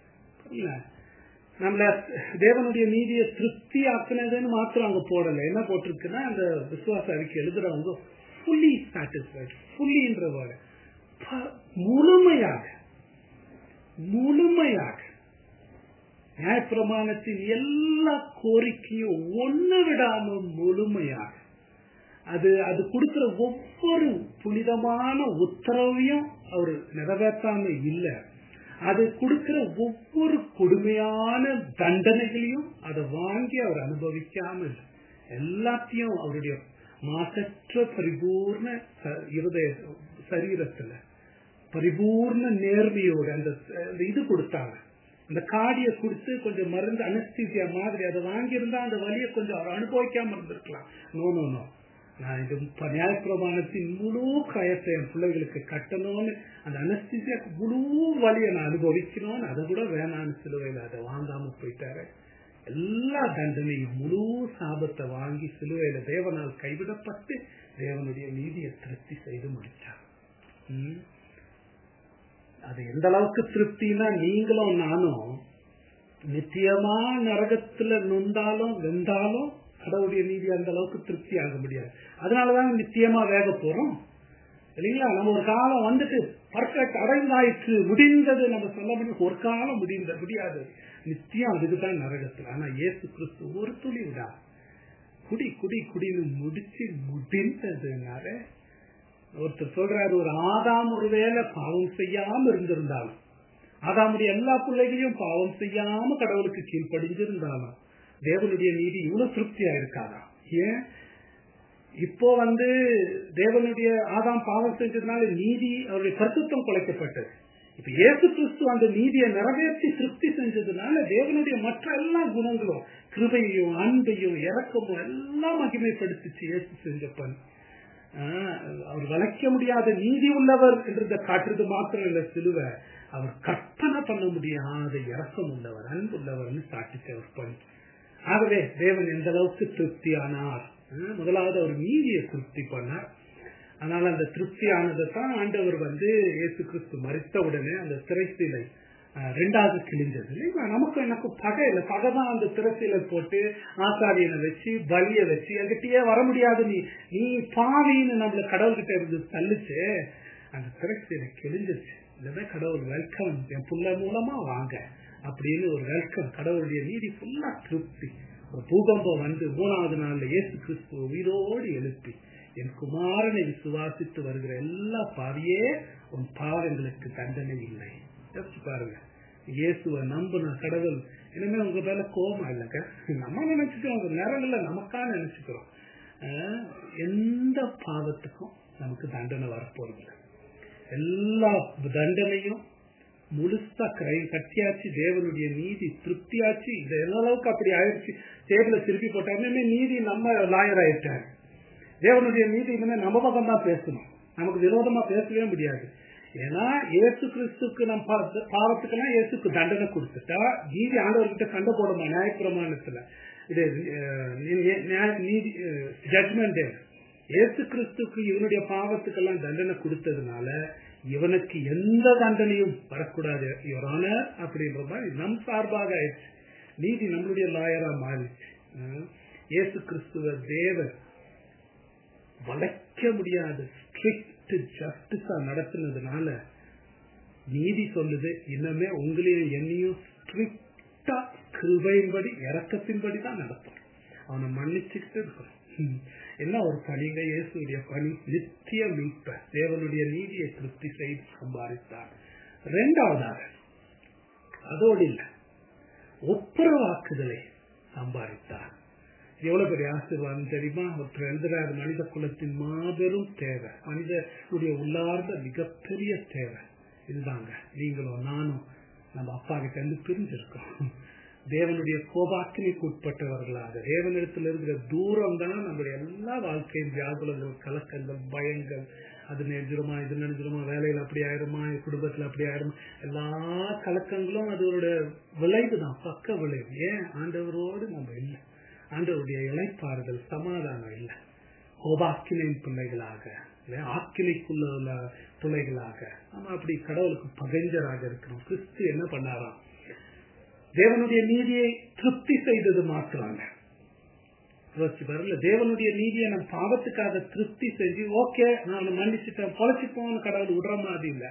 நம்மள தேவனுடைய நீதியை திருப்தி ஆக்குனதுன்னு மாத்திரம் அங்க போடல என்ன போட்டிருக்குன்னா அந்த விசுவாச அறிக்கை எழுதுறவங்க ஃபுல்லி சாட்டிஸ்பைட் ஃபுல்லின்ற வேர்டு முழுமையாக முழுமையாக நியாயப்பிரமாணத்தின் எல்லா கோரிக்கையும் ஒன்னு விடாம முழுமையாக அது அது கொடுக்கிற ஒவ்வொரு புனிதமான உத்தரவையும் அவர் நிறைவேற்றாம இல்லை அது கொடுக்கிற ஒவ்வொரு கொடுமையான தண்டனைகளையும் அதை வாங்கி அவர் அனுபவிக்காமல் எல்லாத்தையும் அவருடைய மாசற்ற பரிபூர்ண இருதய சரீரத்துல பரிபூர்ண நேர்மையோடு அந்த இது கொடுத்தாங்க அந்த காடியை கொடுத்து கொஞ்சம் மருந்து அனஸ்தீசியா மாதிரி அதை வாங்கியிருந்தா அந்த வழியை கொஞ்சம் அவர் அனுபவிக்காம இருந்திருக்கலாம் நோ நோ நோ நான் இது நியாயப்பிரமாணத்தின் முழு கயத்தை என் பிள்ளைகளுக்கு கட்டணும்னு அந்த அனஸ்தீசியாக்கு முழு வழியை நான் அனுபவிக்கணும்னு அதை கூட வேணான்னு சிலுவையில் அதை வாங்காம போயிட்டாரு எல்லா தண்டனையும் முழு சாபத்தை வாங்கி சிலுவையில தேவனால் கைவிடப்பட்டு தேவனுடைய நீதியை திருப்தி செய்து முடிச்சார் அது எந்த அளவுக்கு திருப்தினா நீங்களும் நானும் நிச்சயமா நரகத்துல நொந்தாலும் வெந்தாலும் கடவுளுடைய நீதி அந்த அளவுக்கு திருப்தி ஆக முடியாது அதனாலதான் நிச்சயமா வேக போறோம் இல்லைங்களா நம்ம ஒரு காலம் வந்துட்டு பர்ஃபெக்ட் அடைந்தாயிற்று முடிந்தது நம்ம சொல்ல முடியும் ஒரு காலம் முடிந்த முடியாது நித்தியம் அதுக்குதான் நரகத்துல ஆனா இயேசு கிறிஸ்து ஒரு துளி விடா குடி குடி குடின்னு முடிச்சு முடிந்ததுனால ஒருத்தர் சொல்றாரு ஒரு ஆதாம் ஒருவேளை பாவம் செய்யாம இருந்திருந்தாலும் ஆதாமுடைய எல்லா பிள்ளைகளையும் பாவம் செய்யாம கடவுளுக்கு கீழ்ப்படிஞ்சிருந்தாலும் தேவனுடைய நீதி இவ்வளவு திருப்தியா இருக்காதா ஏன் இப்போ வந்து தேவனுடைய ஆதாம் பாவம் செஞ்சதுனால நீதி அவருடைய கருத்துவம் குலைக்கப்பட்டது இப்ப இயேசு கிறிஸ்து அந்த நீதியை நிறைவேற்றி திருப்தி செஞ்சதுனால தேவனுடைய மற்ற எல்லா குணங்களும் கிருபையையும் அன்பையும் இறக்கமும் எல்லாம் மகிமைப்படுத்திச்சு இயேசு செஞ்சப்பன் அவர் வளைக்க முடியாத நீதி உள்ளவர் என்றத காட்டுறது மாத்திரம் இல்ல சிலுவை அவர் கற்பனை பண்ண முடியாத இறக்கம் உள்ளவர் அன்பு உள்ளவர்னு சாட்டிச்சு அவர் பண்ணி ஆகவே தேவன் எந்த அளவுக்கு திருப்தி ஆனார் முதலாவது அவர் நீதியை திருப்தி பண்ணார் அதனால அந்த திருப்தி ஆனதை தான் ஆண்டவர் வந்து இயேசு கிறிஸ்து மறித்த உடனே அந்த திரைசீலை ரெண்டாவது கிழிஞ்சது இல்லைங்களா நமக்கு எனக்கு பகை இல்லை பகை தான் அந்த திரைசீலை போட்டு ஆசாரியனை வச்சு பலிய வச்சு என்கிட்டயே வர முடியாது நீ நீ பாவின்னு நம்மள கடவுள்கிட்ட இருந்து தள்ளிச்சு அந்த திரைசீலை கிழிஞ்சிருச்சு இதுவே கடவுள் வெல்கம் என் புள்ள மூலமா வாங்க அப்படின்னு ஒரு வெல்கம் கடவுளுடைய நீதி ஃபுல்லா திருப்தி ஒரு பூகம்பம் வந்து மூணாவது நாள்ல இயேசு கிறிஸ்துவ உயிரோடு எழுப்பி என் குமாரனை விசுவாசித்து வருகிற எல்லா பாவியே உன் பாவங்களுக்கு தண்டனை இல்லை யோசிச்சு பாருங்க இயேசுவை நம்பின கடவுள் இனிமே உங்க மேல கோபம் இல்லைங்க நம்ம நினைச்சுக்கிறோம் ஒரு நேரங்கள்ல நமக்கா நினைச்சுக்கிறோம் ஆஹ் எந்த பாவத்துக்கும் நமக்கு தண்டனை வரப்போறது இல்லை. எல்லா தண்டனையும் முழுசா கை கட்டியாச்சு தேவனுடைய நீதி திருப்தியாச்சு இந்த எல்லா அளவுக்கு அப்படி ஆயிடுச்சு டேபிள திருப்பி போட்டாங்க நீதி நம்ம லாயர் ஆயிட்டாரு தேவனுடைய நீதி இனிமே நம்ம பக்கம் தான் பேசணும் நமக்கு விரோதமா பேசவே முடியாது ஏன்னா இயேசு கிறிஸ்துக்கு நம் பா- பாவத்துக்கெல்லாம் இயேசுக்கு தண்டனை கொடுத்துட்டா நீதி ஆண்டவர்கிட்ட சண்டை போடுமா நியாயப்பிரமாணத்துல இது அஹ், நீ- நியாய- நீதி ஜட்மெண்ட் இயேசு கிறிஸ்துக்கு இவனுடைய பாவத்துக்கெல்லாம் தண்டனை கொடுத்ததுனால இவனுக்கு எந்த தண்டனையும் வரக்கூடாது இவரான அப்படின்ற மாதிரி நம் சார்பாக ஆயிடுச்சு நீதி நம்மளுடைய லாயரா மாறிச்சு அஹ், இயேசு கிறிஸ்துவ தேவன் வளைக்க முடியாது ஸ்ட்ரிக்ட் ஜஸ்டிஸா நடத்துனதுனால நீதி சொல்லுது இன்னமே உங்களையும் என்னையும் ஸ்ட்ரிக்டா கிருபையின்படி இறக்கத்தின்படி தான் நடத்தும் அவனை மன்னிச்சுக்கிட்டு இருக்கணும் ஹம். என்ன ஒரு பணிங்க இயேசுடைய பணி நித்திய மீட்ப தேவனுடைய நீதியை திருப்தி செய்து சம்பாதித்தார் இரண்டாவதாக அதோடு இல்ல ஒப்புரவாக்குதலை சம்பாதித்தார் எவ்வளவு பெரிய ஆசீர்வாதம் தெரியுமா ஒருத்தர் எழுதுறாரு மனித குலத்தின் மாபெரும் தேவை மனிதனுடைய உள்ளார்ந்த மிகப்பெரிய தேவை இதுதாங்க நீங்களும் நானும் நம்ம அப்பா கிட்ட இருந்து பிரிஞ்சிருக்கோம் தேவனுடைய கோபாக்கினைக்கு உட்பட்டவர்களாக தேவனிடத்தில் இருக்கிற தூரம் தான் நம்முடைய எல்லா வாழ்க்கையும் வியாகுலங்கள் கலக்கங்கள் பயங்கள் அது நெஞ்சிருமா இது நெஞ்சிருமா வேலையில் அப்படி ஆயிருமா குடும்பத்தில் அப்படி ஆயிருமா எல்லா கலக்கங்களும் அதோட விளைவு தான் பக்க விளைவு ஏன் ஆண்டவரோடு நம்ம இல்லை ஆண்டவருடைய இழைப்பாறுதல் சமாதானம் இல்லை கோபாக்கினின் பிள்ளைகளாக இல்லை ஆக்கினைக்குள்ள உள்ள பிள்ளைகளாக நம்ம அப்படி கடவுளுக்கு பகைஞ்சராக இருக்கிறோம் கிறிஸ்து என்ன பண்ணாராம் தேவனுடைய நீதியை திருப்தி செய்தது மாத்திராங்க யோசிச்சு பாருங்க தேவனுடைய நீதியை நம் பாவத்துக்காக திருப்தி செஞ்சு ஓகே நான் மன்னிச்சுட்டேன் பொழைச்சிப்போம்னு கடவுள் விடுற மாதிரி இல்ல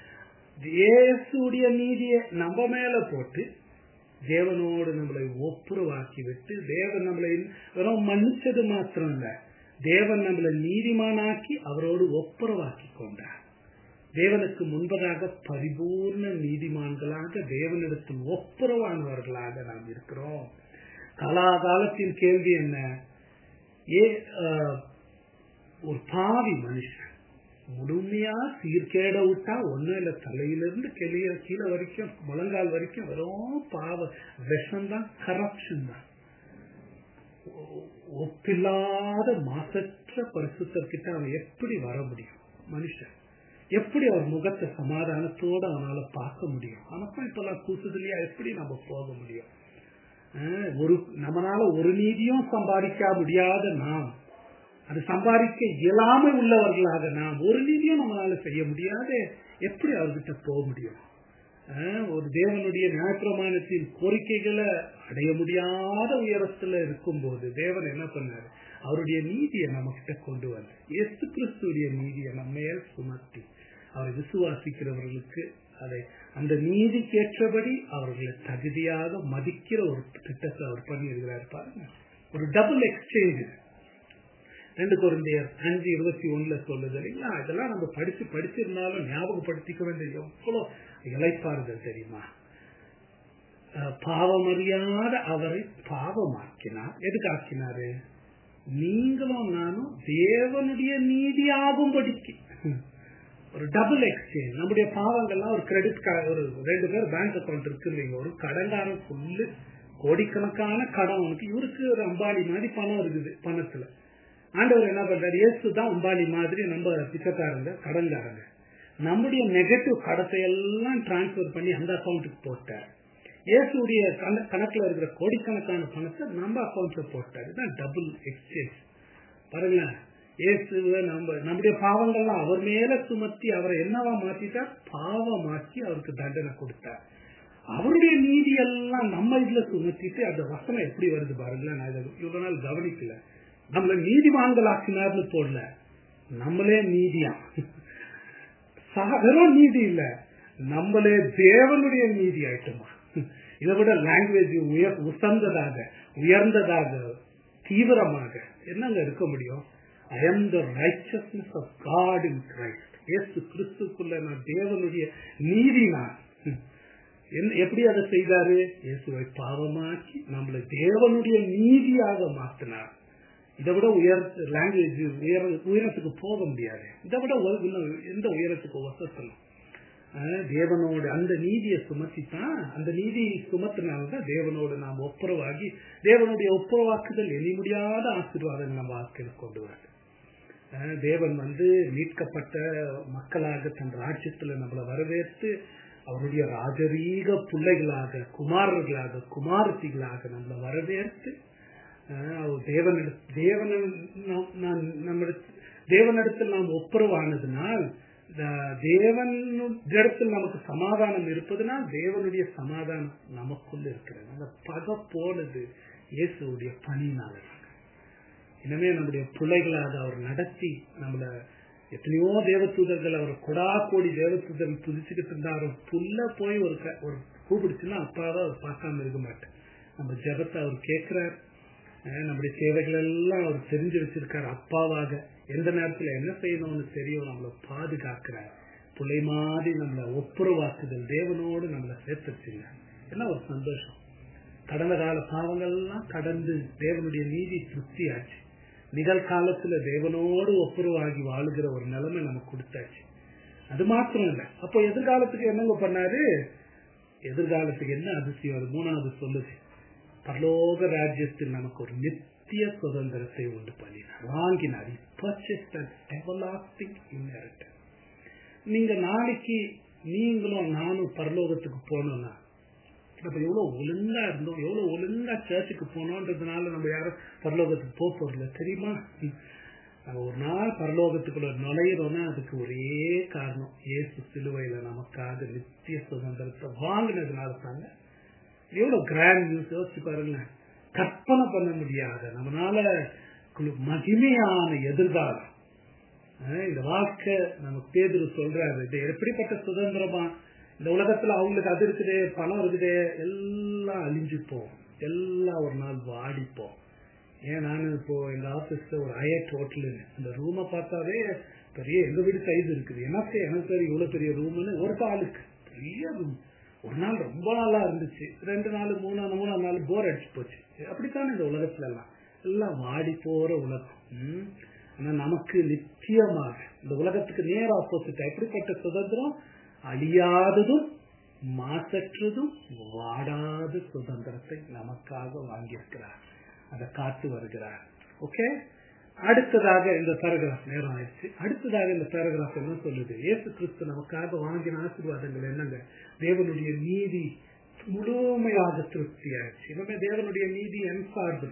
இயேசுடைய நீதியை நம்ம மேல போட்டு தேவனோடு நம்மளை ஒப்புரவாக்கி விட்டு தேவன் நம்மளை வெறும் மன்னிச்சது மாத்திரம் இல்ல தேவன் நம்மளை நீதிமானாக்கி அவரோடு ஒப்புரவாக்கி கொண்டார் தேவனுக்கு முன்பதாக பரிபூர்ண நீதிமான்களாக தேவனிடத்தில் ஒப்புரவானவர்களாக நாம் இருக்கிறோம் கலாகாலத்தின் கேள்வி என்ன ஏ ஆஹ், ஒரு பாவி மனுஷன் முழுமையா சீர்கேட விட்டா ஒண்ணும் இல்ல தலையிலிருந்து கெளிய கீழே வரைக்கும் முழங்கால் வரைக்கும் வெறும் பாவ விஷம் தான் கரப்ஷன் தான் ஒ- ஒப்பில்லாத மாசற்ற பரிசுத்தர்கிட்ட அவன் எப்படி வர முடியும் மனுஷன் எப்படி அவர் முகத்தை சமாதானத்தோட அவனால பார்க்க முடியும் அவனுக்கும் இப்பெல்லாம் கூசுதலியா எப்படி நம்ம போக முடியும் அஹ் ஒரு நம்மனால ஒரு நீதியும் சம்பாதிக்க முடியாத நாம் அது சம்பாதிக்க இயலாமை உள்ளவர்களாக நாம் ஒரு நீதியும் நம்மளால செய்ய முடியாது எப்படி அவர்கிட்ட போக முடியும் அஹ் ஒரு தேவனுடைய நியாயப்பிரமாணத்தின் கோரிக்கைகளை அடைய முடியாத உயரத்துல இருக்கும்போது தேவன் என்ன பண்ணாரு அவருடைய நீதியை நம்ம கிட்ட கொண்டு வந்து இயேசு கிறிஸ்துடைய நீதியை நம்ம மேல் சுமத்தி அவரை விசுவாசிக்கிறவர்களுக்கு அதை அந்த நீதிக்கேற்றபடி அவர்களை தகுதியாக மதிக்கிற ஒரு திட்டத்தை அவர் பண்ணி இருக்கிறார் பாருங்க ஒரு டபுள் எக்ஸ்சேஞ்ச் ரெண்டு குழந்தையர் அஞ்சு இருபத்தி ஒண்ணுல சொல்லுது இல்லைங்களா இதெல்லாம் நம்ம படிச்சு படிச்சிருந்தாலும் ஞாபகப்படுத்திக்க வேண்டிய எவ்வளவு இழைப்பாறுதல் தெரியுமா அஹ், பாவமறியாத அவரை பாவமாக்கினார் எதுக்கு ஆக்கினாரு நீங்களும் நானும் தேவனுடைய நீதி ஆகும்படிக்கு ஒரு டபுள் எக்ஸ்சேஞ்ச் நம்முடைய பாவங்கள்லாம் ஒரு கிரெடிட் கார்டு ஒரு ரெண்டு பேர் பேங்க் அக்கௌண்ட் இருக்கு இல்லைங்க ஒரு கடன்காரன் ஃபுல்லு கோடிக்கணக்கான கடன் அவனுக்கு இவருக்கு ஒரு அம்பானி மாதிரி பணம் இருக்குது பணத்துல ஆண்டவர் என்ன பண்றாரு இயேசு தான் அம்பானி மாதிரி நம்ம பிச்சைக்காரங்க கடன்காரங்க நம்முடைய நெகட்டிவ் கடத்தை எல்லாம் டிரான்ஸ்பர் பண்ணி அந்த அக்கௌண்ட்டுக்கு போட்டார் இயேசுடைய கண- கணக்குல இருக்கிற கோடிக்கணக்கான பணத்தை நம்ம அக்கௌண்ட்ல போட்டார் இதுதான் டபுள் எக்ஸ்சேஞ்ச் பாருங்களேன் இயேசுவை நம்ம நம்முடைய பாவங்கள்லாம் அவர் மேல சுமத்தி அவரை என்னவா மாத்திட்டார் பாவமாக்கி அவருக்கு தண்டனை கொடுத்தார் அவருடைய நீதி எல்லாம் நம்ம இதுல சுமத்திட்டு அந்த வசனம் எப்படி வருது பாருங்களேன் நான் இதை இவ்வளவு நாள் கவனிக்கல நம்மள நீதிமான்களாக்கினார்னு போடல நம்மளே நீதியா சா- வெறும் நீதி இல்ல நம்மளே தேவனுடைய நீதி ஆயிட்டோமா இதை விட லாங்குவேஜ் உயர் உசந்ததாக உயர்ந்ததாக தீவிரமாக என்னங்க இருக்க முடியும் I am the righteousness of God in Christ இயேசு கிறிஸ்துக்குள்ள நான் தேவனுடைய நீதி நான் என்ன- எப்படி அதை செய்தாரு இயேசுவை பாவமாக்கி நம்மளை தேவனுடைய நீதியாக மாத்தினார் இதை விட உயர் லாங்குவேஜ் உயர உயரத்துக்கு போக முடியாது இதை விட ஒரு- இன்னும் எந்த உயரத்துக்கு வசத்தணும் அஹ் தேவனோட அந்த நீதியை சுமத்தி தான் அந்த நீதி சுமத்தினால்தான் தேவனோடு நாம் ஒப்புரவாகி தேவனுடைய ஒப்புரவாக்குதல் எண்ணி முடியாத ஆசீர்வாதங்கள் நம்ம வாழ்க்கையில கொண்டு வராது அஹ் தேவன் வந்து மீட்கப்பட்ட மக்களாக தன் ராஜ்யத்துல நம்மளை வரவேற்று அவருடைய ராஜரீக பிள்ளைகளாக குமாரர்களாக குமாரத்திகளாக நம்மளை வரவேற்று அஹ் அவர் தேவனிட தேவன நான் நம்ம தேவனிடத்தில் நாம் ஒப்புரவானதுனால் தேவன் இடத்தில் நமக்கு சமாதானம் இருப்பதுனால் தேவனுடைய சமாதானம் நமக்குள்ள இருக்கிறது அந்த பக போனது இயேசுடைய பணியினால இனிமே நம்முடைய பிள்ளைகளாக அவர் நடத்தி நம்மள எத்தனையோ தேவதூதர்கள் அவர் கொடா கோடி தேவதூதர்கள் துதிச்சுக்கிட்டு இருந்தாரு புல்ல போய் ஒரு க- ஒரு கூப்பிடுச்சுன்னா அப்பாவை அவர் பார்க்காம இருக்க மாட்டேன் நம்ம ஜெபத்தை அவர் கேட்கிறார் அஹ் நம்முடைய சேவைகள் எல்லாம் அவர் தெரிஞ்சு வச்சிருக்காரு அப்பாவாக எந்த நேரத்துல என்ன செய்யணும்னு தெரியும் நம்மளை பாதுகாக்கிறார் பிள்ளை மாதிரி நம்மளை ஒப்புரவாக்குதல் தேவனோடு நம்மளை சேர்த்துச்சுங்க என்ன ஒரு சந்தோஷம் கடந்த கால பாவங்கள்லாம் கடந்து தேவனுடைய நீதி திருப்தி ஆச்சு நிகழ்காலத்துல தேவனோடு ஒப்புரவாகி வாழுகிற ஒரு நிலைமை நமக்கு கொடுத்தாச்சு அது மாத்திரம் இல்ல அப்போ எதிர்காலத்துக்கு என்னங்க பண்ணாரு எதிர்காலத்துக்கு என்ன அதிசயம் அது மூணாவது சொல்லுது பரலோக ராஜ்யத்தில் நமக்கு ஒரு நித்திய சுதந்திரத்தை உண்டு பண்ணினார் வாங்கினார் எவர்லாஸ்டிங் இன்ஹெரிட்டன்ஸ் நீங்க நாளைக்கு நீங்களும் நானும் பரலோகத்துக்கு போனோம்னா நம்ம எவ்வளவு ஒழுங்கா இருந்தோம் எவ்வளவு ஒழுங்கா சர்ச்சுக்கு போனோன்றதுனால நம்ம யாரும் பரலோகத்துக்கு போக போறதில்ல தெரியுமா நம்ம ஒரு நாள் பரலோகத்துக்குள்ள நுழையிறோம்னா அதுக்கு ஒரே காரணம் இயேசு சிலுவையில நமக்காக நித்திய சுதந்திரத்தை வாங்கினதுனால தாங்க எவ்வளவு கிராண்ட் நியூஸ் யோசிச்சு பாருங்களேன் கற்பனை பண்ண முடியாத நம்மளால குழு- மகிமையான எதிர்காலம் அஹ் இந்த வாழ்க்கை நமக்கு பேதுரு சொல்றாரு இது எப்படிப்பட்ட சுதந்திரமா இந்த உலகத்துல அவங்களுக்கு அது இருக்குது பணம் இருக்குது எல்லாம் அழிஞ்சுப்போம் எல்லாம் ஒரு நாள் வாடிப்போம் ஏன் நானு இப்போ எங்க ஆபீஸ்ல ஒரு ஹயட் ஹோட்டல் அந்த ரூமை பார்த்தாவே பெரிய எங்க வீடு சைஸ் இருக்குது எனக்கு எனக்கு சரி இவ்வளவு பெரிய ரூம்னு ஒரு ஆளுக்கு பெரிய ரூம் ஒரு நாள் ரொம்ப நாளா இருந்துச்சு ரெண்டு நாள் மூணு நாள் மூணாம் நாள் போர் அடிச்சு போச்சு அப்படித்தானே இந்த உலகத்துல எல்லாம் எல்லாம் வாடி போற உலகம் ம். ஆனா நமக்கு நிச்சயமாக இந்த உலகத்துக்கு நேர் ஆப்போசிட் எப்படிப்பட்ட சுதந்திரம் அழியாததும் மாசற்றதும் வாடாத சுதந்திரத்தை நமக்காக வாங்கியிருக்கிறார் அதை காத்து வருகிறார் ஓகே அடுத்ததாக இந்த பேராகிராஃப் நேரம் ஆயிடுச்சு அடுத்ததாக இந்த பேராகிராஃப் என்ன சொல்லுது இயேசு கிறிஸ்து நமக்காக வாங்கின ஆசீர்வாதங்கள் என்னங்க தேவனுடைய நீதி முழுமையாக திருப்தி ஆயிடுச்சு இனிமே தேவனுடைய நீதி என் சார்பு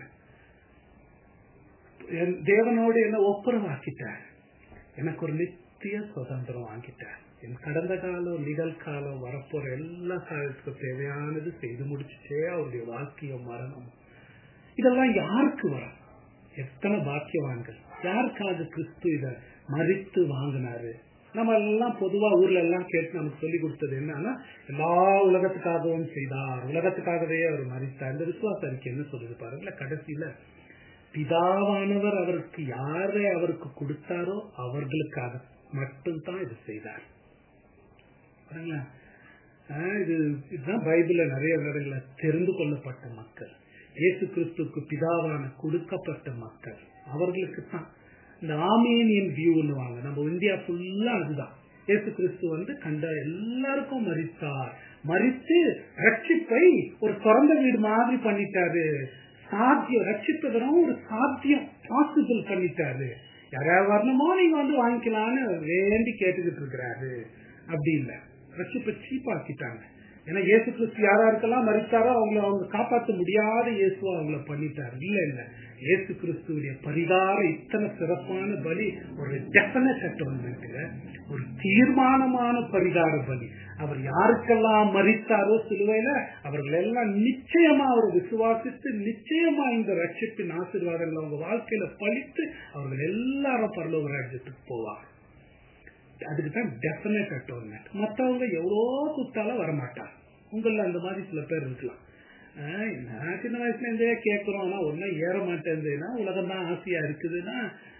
என் தேவனோடு என்ன ஒப்புரவாக்கிட்டார் எனக்கு ஒரு நித்திய சுதந்திரம் வாங்கிட்டார் என் கடந்த காலம் நிகழ்காலம் வரப்போற எல்லா காலத்துக்கும் தேவையானது செய்து முடிச்சுட்டே அவருடைய வாழ்க்கையும் மரணம் இதெல்லாம் யாருக்கு வரும் எத்தனை பாக்கியவான்கள் யாருக்காக கிறிஸ்து இத மறித்து வாங்கினாரு நம்ம எல்லாம் பொதுவா ஊர்ல எல்லாம் கேட்டு நமக்கு சொல்லி கொடுத்தது என்னன்னா எல்லா உலகத்துக்காகவும் செய்தார் உலகத்துக்காகவே அவர் மறித்தார் இந்த விசுவாச அறிக்கை என்ன சொல்லுது பாருங்களேன் கடைசியில பிதாவானவர் அவருக்கு யாரை அவருக்கு கொடுத்தாரோ அவர்களுக்காக மட்டும்தான் இது செய்தார் பாருங்களேன் ஆஹ் இது இதுதான் பைபிள்ல நிறைய இடங்கள்ல தெரிந்து கொள்ளப்பட்ட மக்கள் இயேசு கிறிஸ்துக்கு பிதாவான கொடுக்கப்பட்ட மக்கள் அவர்களுக்கு தான் இந்த ஆமீனியன் வியூன்னுவாங்க நம்ம இந்தியா ஃபுல்லா அதுதான் இயேசு கிறிஸ்து வந்து கண்ட எல்லாருக்கும் மறித்தார் மறித்து ரட்சிப்பை ஒரு திறந்த வீடு மாதிரி பண்ணிட்டாரு சாத்தியம் ரட்சிப்பதும் ஒரு சாத்தியம் பாசிபிள் பண்ணிட்டாரு யாராவது வரணுமோ நீங்க வந்து வாங்கிக்கலாம்னு வேண்டி கேட்டுக்கிட்டு இருக்கிறாரு அப்படி இல்ல ரட்சிப்பை சீப்பாக்கிட்டாங்க ஏன்னா இயேசு கிறிஸ்து யாராருக்கெல்லாம் மறித்தாரோ அவங்கள அவங்க காப்பாற்ற முடியாத இயேசுவா அவங்கள பண்ணிட்டாரு இல்ல இல்ல இயேசு கிறிஸ்துடைய பரிகாரம் இத்தனை சிறப்பான பலி ஒரு டெபனட் அட்டோன்மெண்ட் ஒரு தீர்மானமான பரிகார பலி அவர் யாருக்கெல்லாம் மறித்தாரோ சிலுவையில அவர்கள் எல்லாம் நிச்சயமா அவர் விசுவாசித்து நிச்சயமா இந்த ரட்சிப்பின் ஆசீர்வாதங்கள் அவங்க வாழ்க்கையில பழித்து அவர்கள் எல்லாரும் பரலோக ராஜ்யத்துக்கு போவாங்க அதுக்கு தான் டெஃபினட் அட்டோன்மெண்ட் மற்றவங்க எவ்வளோ குத்தாலும் வரமாட்டாங்க உங்கள அந்த மாதிரி சில பேர் இருக்கலாம் ஆஹ் நான் சின்ன வயசுல இருந்தே கேட்கிறோம் ஆனா ஒன்னும் ஏற மாட்டேங்குதுன்னா உலகம் தான் ஆசையா இருக்குதுன்னா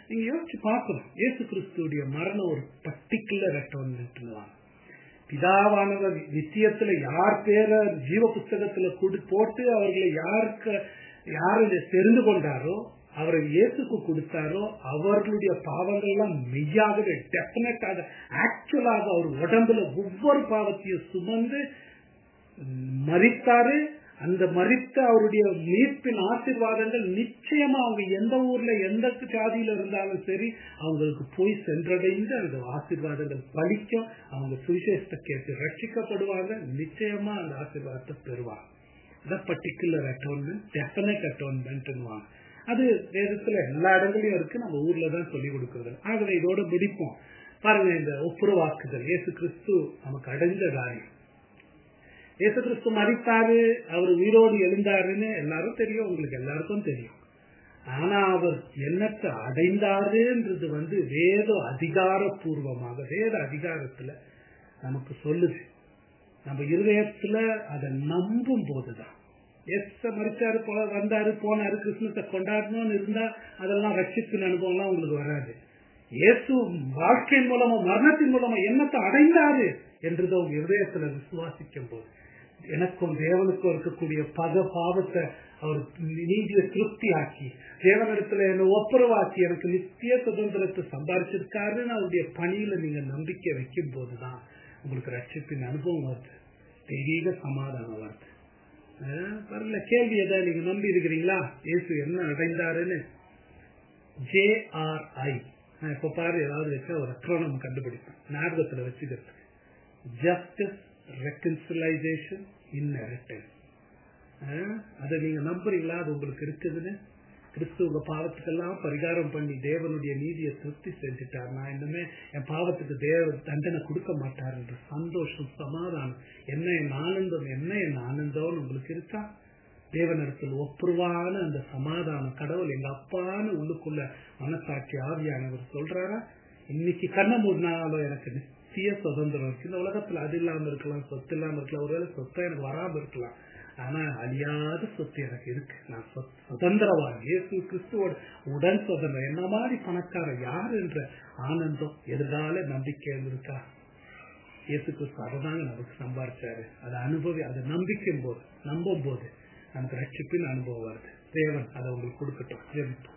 நீங்க யோசிச்சு பார்க்கணும் இயேசு கிறிஸ்துடைய மரணம் ஒரு பர்டிகுலர் அட்டோன்மெண்ட் பிதாவானவர் விஷயத்துல யார் பேரை ஜீவ புஸ்தகத்துல கொடு போட்டு அவர்களை யாருக்கு யாரு தெரிந்து கொண்டாரோ அவரை இயேசுக்கு கொடுத்தாரோ அவர்களுடைய பாவங்கள் எல்லாம் மெய்யாகவே டெபினட்டாக ஆக்சுவலாக அவர் உடம்புல ஒவ்வொரு பாவத்தையும் சுமந்து மறித்தாரு அந்த மறித்த அவருடைய மீட்பின் ஆசீர்வாதங்கள் நிச்சயமா அவங்க எந்த ஊர்ல எந்த ஜாதியில இருந்தாலும் சரி அவங்களுக்கு போய் சென்றடைந்து அந்த ஆசீர்வாதங்கள் பலிக்கும் அவங்க சுவிசேஷத்தை கேட்டு ரட்சிக்கப்படுவாங்க நிச்சயமா அந்த ஆசீர்வாதத்தை பெறுவாங்க இந்த பர்டிகுலர் அட்டோன்மெண்ட் டெஃபினட் அட்டோன்மெண்ட் அது வேதத்துல எல்லா இடங்களையும் இருக்கு நம்ம ஊர்ல தான் சொல்லி கொடுக்கறது ஆகவே இதோட முடிப்போம் பாருங்க இந்த ஒப்புரவாக்குதல் இயேசு கிறிஸ்து நமக்கு அடைஞ்ச காரியம் இயேசு கிறிஸ்து மறித்தாரு அவர் உயிரோடு எழுந்தாருன்னு எல்லாரும் தெரியும் உங்களுக்கு எல்லாருக்கும் தெரியும் ஆனா அவர் என்னத்தை அடைந்தாருன்றது வந்து வேத அதிகாரப்பூர்வமாக வேத அதிகாரத்துல நமக்கு சொல்லுது நம்ம இருதயத்துல அதை நம்பும் போதுதான் எஸ் மறிச்சாரு போல வந்தாரு போனாரு கிறிஸ்துமஸை கொண்டாடணும்னு இருந்தா அதெல்லாம் ரட்சிப்பின் அனுபவம்லாம் உங்களுக்கு வராது இயேசு வாழ்க்கையின் மூலமா மரணத்தின் மூலமா என்னத்தை அடைந்தாரு என்றதை உங்க இருதயத்துல விசுவாசிக்கும் போது எனக்கும் தேவனுக்கும் இருக்கக்கூடிய பக பாவத்தை அவர் நீதிய திருப்தி ஆக்கி தேவனிடத்துல என்ன ஒப்புரவாக்கி எனக்கு நித்திய சுதந்திரத்தை சம்பாரிச்சிருக்காருன்னு அவருடைய பணியில நீங்க நம்பிக்கை வைக்கும் போதுதான் உங்களுக்கு ரட்சிப்பின் அனுபவம் வருது தெய்வீக சமாதானம் வருது வரல கேள்வி எதாவது நீங்க நம்பி இருக்கிறீங்களா இயேசு என்ன அடைந்தாருன்னு ஜே ஆர் ஐ நான் இப்ப பாரு ஏதாவது வச்சா ஒரு அக்ரோனம் கண்டுபிடிப்பேன் ஞாபகத்துல வச்சுக்கிறதுக்கு ஜஸ்டிஸ் ரெக்கன்சிலைசேஷன் இன்ஹெரிட்டன்ஸ் அதை நீங்க நம்புறீங்களா அது உங்களுக்கு இருக்குதுன்னு கிறிஸ்து உங்க பாவத்துக்கெல்லாம் பரிகாரம் பண்ணி தேவனுடைய நீதியை திருப்தி செஞ்சுட்டார் நான் இன்னுமே என் பாவத்துக்கு தேவ தண்டனை கொடுக்க மாட்டார் என்ற சந்தோஷம் சமாதானம் என்ன என் ஆனந்தம் என்ன என் ஆனந்தம்னு உங்களுக்கு இருக்கா தேவனிடத்தில் ஒப்புருவான அந்த சமாதானம் கடவுள் எங்க அப்பான்னு உள்ளுக்குள்ள மனசாட்சி ஆவியானவர் சொல்றாரா இன்னைக்கு கண்ண மூடினாலும் எனக்கு நித்திய சுதந்திரம் இருக்கு இந்த உலகத்துல அது இல்லாம இருக்கலாம் சொத்து இல்லாம இருக்கலாம் ஒருவேளை சொத்தா எனக்கு வராம இருக்கலாம் ஆனா அழியாத சொத்து எனக்கு இருக்கு நான் சுதந்திரவான் இயேசு கிறிஸ்துவோட உடன் சுதந்திரம் என்ன மாதிரி பணக்கார யார் என்ற ஆனந்தம் எதிர்கால நம்பிக்கை இருக்கா இயேசு கிறிஸ்து அதைதாங்க நமக்கு சம்பாரிச்சாரு அதை அனுபவி அதை நம்பிக்கும் போது நம்பும் போது நமக்கு ரட்சிப்பின் அனுபவம் வருது தேவன் அதை உங்களுக்கு கொடுக்கட்டும் ஜெபிப்போம்